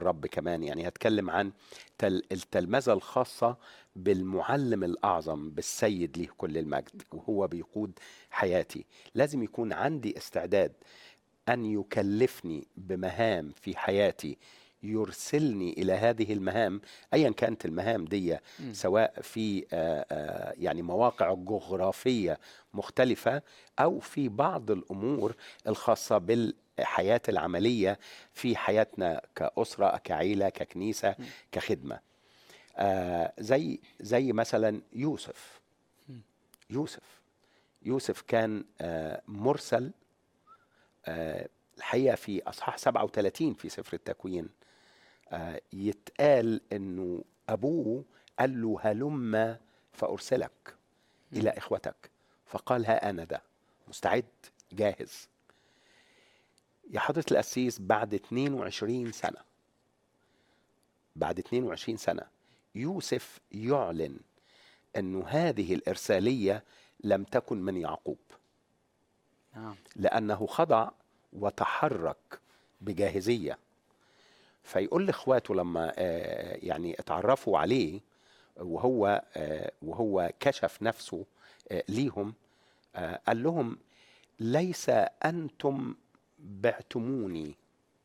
الرب كمان يعني هتكلم عن تل التلمذة الخاصة بالمعلم الأعظم بالسيد ليه كل المجد وهو بيقود حياتي لازم يكون عندي استعداد أن يكلفني بمهام في حياتي يرسلني إلى هذه المهام أيا كانت المهام دي مم. سواء في آه، آه، يعني مواقع جغرافية مختلفة أو في بعض الأمور الخاصة بالحياة العملية في حياتنا كأسرة كعيلة ككنيسة مم. كخدمة آه، زي زي مثلا يوسف مم. يوسف يوسف كان آه، مرسل آه، الحقيقة في أصحاح 37 في سفر التكوين آه، يتقال انه ابوه قال له هلم فارسلك الى اخوتك فقال ها انا ده مستعد جاهز يا حضرة القسيس بعد 22 سنة بعد 22 سنة يوسف يعلن انه هذه الارسالية لم تكن من يعقوب نعم لأنه خضع وتحرك بجاهزية فيقول لاخواته لما آه، يعني اتعرفوا عليه وهو آه، وهو كشف نفسه آه، ليهم آه، قال لهم ليس انتم بعتموني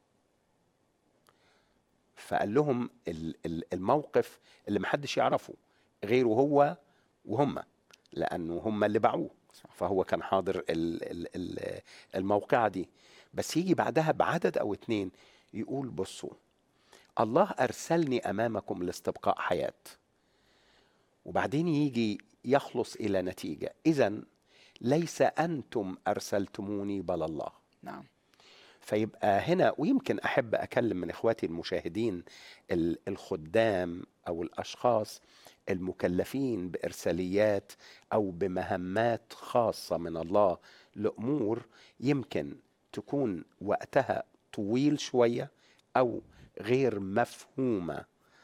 فقال لهم ال- ال- الموقف اللي محدش يعرفه غيره هو وهم لانه هم اللي باعوه صح. فهو كان حاضر ال- ال- ال- الموقعة دي بس يجي بعدها بعدد او اتنين يقول بصوا الله ارسلني امامكم لاستبقاء حياه وبعدين يجي يخلص الى نتيجه اذا ليس انتم ارسلتموني بل الله نعم فيبقى هنا ويمكن احب اكلم من اخواتي المشاهدين ال- الخدام او الاشخاص المكلفين بارساليات او بمهمات خاصه من الله لامور يمكن تكون وقتها طويل شويه او غير مفهومه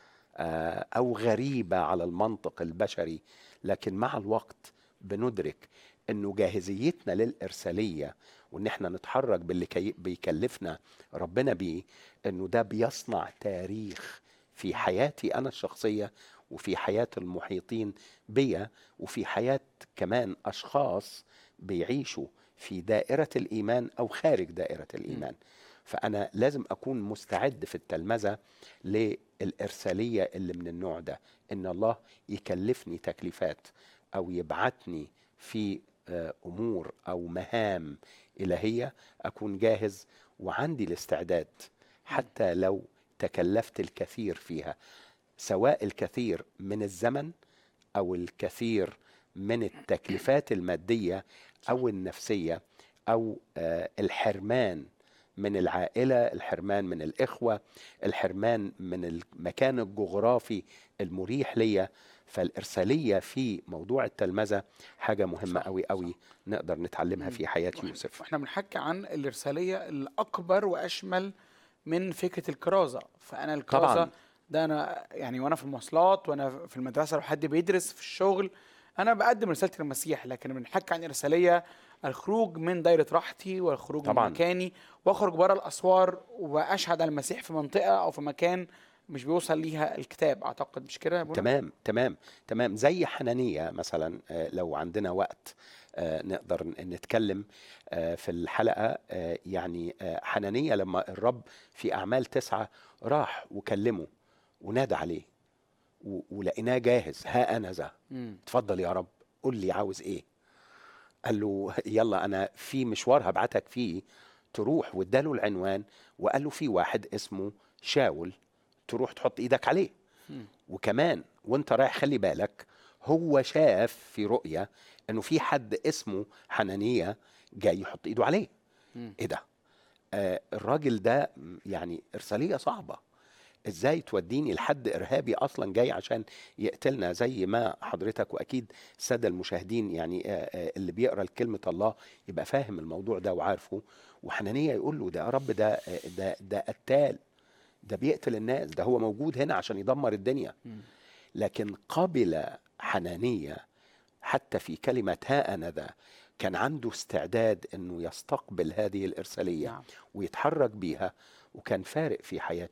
آه، او غريبه على المنطق البشري لكن مع الوقت بندرك انه جاهزيتنا للارساليه وان احنا نتحرك باللي كي- بيكلفنا ربنا بيه انه ده بيصنع تاريخ في حياتي انا الشخصيه وفي حياه المحيطين بيا وفي حياه كمان اشخاص بيعيشوا في دائره الايمان او خارج دائره الايمان فانا لازم اكون مستعد في التلمذه للارساليه اللي من النوع ده ان الله يكلفني تكليفات او يبعتني في آه، امور او مهام الهيه اكون جاهز وعندي الاستعداد حتى لو تكلفت الكثير فيها سواء الكثير من الزمن او الكثير من التكلفات الماديه او النفسيه او آه، الحرمان من العائله الحرمان من الاخوه الحرمان من المكان الجغرافي المريح ليا فالارساليه في موضوع التلمذه حاجه مهمه صح، قوي قوي نقدر نتعلمها في حياه وإحنا- يوسف واحنا بنحكي عن الارساليه الاكبر واشمل من فكره الكرازه فانا الكرازه طبعاً. ده انا يعني وانا في المواصلات وانا في المدرسه لو حد بيدرس في الشغل انا بقدم رساله المسيح لكن بنحكي عن ارساليه الخروج من دايره راحتي والخروج طبعاً. من مكاني واخرج بره الاسوار واشهد على المسيح في منطقه او في مكان مش بيوصل ليها الكتاب اعتقد مش كده يا بولا؟ تمام تمام تمام زي حنانية مثلا آه، لو عندنا وقت آه، نقدر ن- نتكلم آه، في الحلقة آه، يعني آه، حنانية لما الرب في أعمال تسعة راح وكلمه ونادى عليه و- ولقيناه جاهز ها أنا ذا مم. اتفضل يا رب قول لي عاوز ايه قال له يلا انا في مشوار هبعتك فيه تروح واداله العنوان وقال له في واحد اسمه شاول تروح تحط ايدك عليه مم. وكمان وانت رايح خلي بالك هو شاف في رؤية انه في حد اسمه حنانية جاي يحط ايده عليه مم. ايه ده آه الراجل ده م- يعني ارسالية صعبة ازاي توديني لحد ارهابي اصلا جاي عشان يقتلنا زي ما حضرتك واكيد الساده المشاهدين يعني آه، آه، اللي بيقرا كلمه الله يبقى فاهم الموضوع ده وعارفه وحنانيه يقول له ده يا رب ده آه، ده ده قتال ده بيقتل الناس ده هو موجود هنا عشان يدمر الدنيا مم. لكن قبل حنانيه حتى في كلمه ها انا ذا كان عنده استعداد انه يستقبل هذه الارساليه نعم. ويتحرك بيها وكان فارق في حياه